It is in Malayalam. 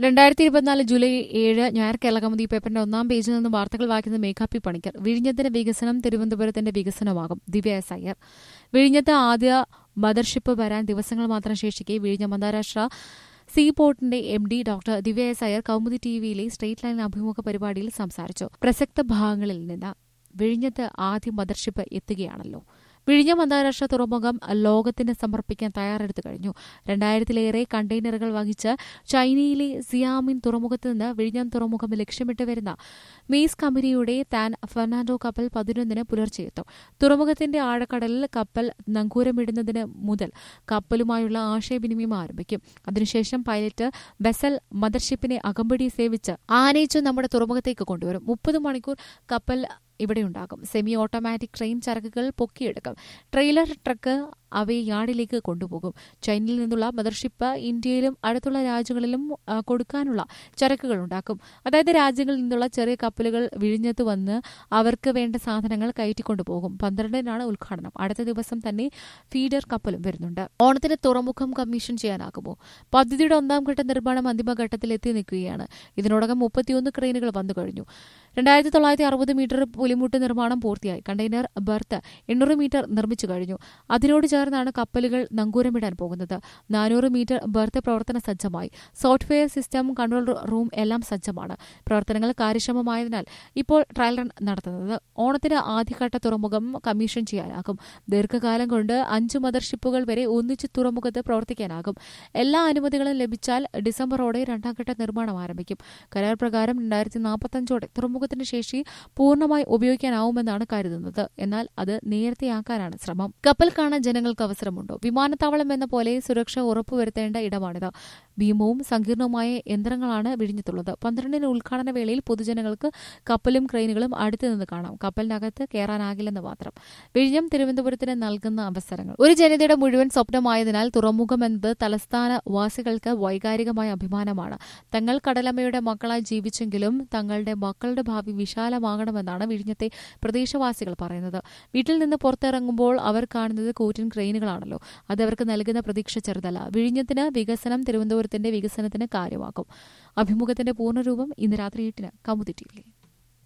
രണ്ടായിരത്തി ഇരുപത്തിനാല് ജൂലൈ ഏഴ് ഞായർ കേരള കൗമുദി പേപ്പറിന്റെ ഒന്നാം പേജിൽ നിന്ന് വാർത്തകൾ വായിക്കുന്നത് മേഘാപ്പി പണിക്കർ വിഴിഞ്ഞത്തിന്റെ വികസനം തിരുവനന്തപുരത്തിന്റെ വികസനമാകും ദിവ്യ എസ് അയ്യർ വിഴിഞ്ഞത്ത് ആദ്യ മദർഷിപ്പ് വരാൻ ദിവസങ്ങൾ മാത്രം ശേഷിക്കെ വിഴിഞ്ഞം അന്താരാഷ്ട്ര സീ പോർട്ടിന്റെ M D doctor Divya S Iyer Kaumudi ടിവിയിലെ സ്ട്രേറ്റ് ലൈൻ അഭിമുഖ പരിപാടിയിൽ സംസാരിച്ചു പ്രസക്ത ഭാഗങ്ങളിൽ നിന്ന് വിഴിഞ്ഞത്ത് ആദ്യ മദർഷിപ്പ് എത്തുകയാണല്ലോ വിഴിഞ്ഞം അന്താരാഷ്ട്ര തുറമുഖം ലോകത്തിന് സമർപ്പിക്കാൻ തയ്യാറെടുത്തു കഴിഞ്ഞു രണ്ടായിരത്തിലേറെ കണ്ടെയ്നറുകൾ വഹിച്ച് ചൈനയിലെ സിയാമിൻ തുറമുഖത്ത് നിന്ന് വിഴിഞ്ഞം തുറമുഖം ലക്ഷ്യമിട്ട് വരുന്ന മെയ്സ് കമ്പനിയുടെ താൻ ഫെർണാണ്ടോ കപ്പൽ പതിനൊന്നിന് പുലർച്ചെ എത്തും തുറമുഖത്തിന്റെ ആഴക്കടലിൽ കപ്പൽ നങ്കൂരമിടുന്നതിന് മുതൽ കപ്പലുമായുള്ള ആശയവിനിമയം ആരംഭിക്കും അതിനുശേഷം പൈലറ്റ് ബെസൽ മദർഷിപ്പിനെ അകമ്പടി സേവിച്ച് ആനയിച്ച് നമ്മുടെ തുറമുഖത്തേക്ക് കൊണ്ടുവരും മുപ്പത് മണിക്കൂർ കപ്പൽ ഇവിടെയുണ്ടാകും സെമി ഓട്ടോമാറ്റിക് ട്രെയിൻ ചരക്കുകൾ പൊക്കിയെടുക്കും ട്രെയിലർ ട്രക്ക് അവയെ യാർഡിലേക്ക് കൊണ്ടുപോകും ചൈനയിൽ നിന്നുള്ള മദർഷിപ്പ് ഇന്ത്യയിലും അടുത്തുള്ള രാജ്യങ്ങളിലും ആ, കൊടുക്കാനുള്ള ചരക്കുകൾ ഉണ്ടാക്കും അതായത് രാജ്യങ്ങളിൽ നിന്നുള്ള ചെറിയ കപ്പലുകൾ വിഴിഞ്ഞത്ത് വന്ന് അവർക്ക് വേണ്ട സാധനങ്ങൾ കയറ്റിക്കൊണ്ടുപോകും പന്ത്രണ്ടിനാണ് ഉദ്ഘാടനം അടുത്ത ദിവസം തന്നെ ഫീഡർ കപ്പലും വരുന്നുണ്ട് ഓണത്തിന് തുറമുഖം കമ്മീഷൻ ചെയ്യാനാകുമോ പദ്ധതിയുടെ ഒന്നാം ഘട്ട നിർമ്മാണം അന്തിമഘട്ടത്തിൽ എത്തി നിൽക്കുകയാണ് ഇതിനോടകം മുപ്പത്തിയൊന്ന് ക്രെയിനുകൾ വന്നു കഴിഞ്ഞു രണ്ടായിരത്തി തൊള്ളായിരത്തി അറുപത് മീറ്റർ പുലിമുട്ട് നിർമ്മാണം പൂർത്തിയായി കണ്ടെയ്നർ ബർത്ത് എണ്ണൂറ് മീറ്റർ നിർമ്മിച്ചു കഴിഞ്ഞു അതിനോട് ചേർന്നാണ് കപ്പലുകൾ നങ്കൂരമിടാൻ പോകുന്നത് നാനൂറ് മീറ്റർ ബർത്ത് പ്രവർത്തന സജ്ജമായി സോഫ്റ്റ്വെയർ സിസ്റ്റം കൺട്രോൾ റൂം എല്ലാം സജ്ജമാണ് പ്രവർത്തനങ്ങൾ കാര്യക്ഷമമായതിനാൽ ഇപ്പോൾ ട്രയൽ റൺ നടത്തുന്നത് ഓണത്തിന് ആദ്യഘട്ട തുറമുഖം കമ്മീഷൻ ചെയ്യാനാകും ദീർഘകാലം കൊണ്ട് അഞ്ച് മദർഷിപ്പുകൾ വരെ ഒന്നിച്ച് തുറമുഖത്ത് പ്രവർത്തിക്കാനാകും എല്ലാ അനുമതികളും ലഭിച്ചാൽ ഡിസംബറോടെ രണ്ടാം ഘട്ട നിർമ്മാണം ആരംഭിക്കും കരാർ പ്രകാരം രണ്ടായിരത്തി നാൽപ്പത്തഞ്ചോടെ തുറമുഖത്തിന്റെ ശേഷി പൂർണ്ണമായി ഉപയോഗിക്കാനാവുമെന്നാണ് കരുതുന്നത് എന്നാൽ അത് നേരത്തെയാക്കാനാണ് ശ്രമം കപ്പൽ കാണാൻ ജനങ്ങൾക്ക് അവസരമുണ്ടോ വിമാനത്താവളം എന്ന പോലെ സുരക്ഷ ഉറപ്പുവരുത്തേണ്ട ഇടമാണിത് ഭീമവും സങ്കീർണവുമായ യന്ത്രങ്ങളാണ് വിഴിഞ്ഞത്തുള്ളത് പന്ത്രണ്ടിന് ഉദ്ഘാടന വേളയിൽ പൊതുജനങ്ങൾക്ക് കപ്പലും ക്രെയിനുകളും അടുത്തു നിന്ന് കാണാം കപ്പലിനകത്ത് കയറാനാകില്ലെന്ന് മാത്രം വിഴിഞ്ഞം തിരുവനന്തപുരത്തിന് നൽകുന്ന അവസരങ്ങൾ ഒരു ജനതയുടെ മുഴുവൻ സ്വപ്നമായതിനാൽ തുറമുഖം എന്നത് തലസ്ഥാന വാസികൾക്ക് വൈകാരികമായ അഭിമാനമാണ് തങ്ങൾ കടലമ്മയുടെ മക്കളായി ജീവിച്ചെങ്കിലും തങ്ങളുടെ മക്കളുടെ ഭാവി വിശാലമാകണമെന്നാണ് വിഴിഞ്ഞത്തെ പ്രദേശവാസികൾ പറയുന്നത് വീട്ടിൽ നിന്ന് പുറത്തിറങ്ങുമ്പോൾ അവർ കാണുന്നത് കൂറ്റൻ ക്രെയിനുകളാണല്ലോ അത് അവർക്ക് നൽകുന്ന പ്രതീക്ഷ ചെറുതല്ല വിഴിഞ്ഞത്തിന് വികസനം തിരുവനന്തപുരത്തിന്റെ വികസനത്തിന് കാര്യമാക്കും അഭിമുഖത്തിന്റെ പൂർണ്ണരൂപം ഇന്ന് രാത്രി എട്ടിന് കമുതി ടിവിയിൽ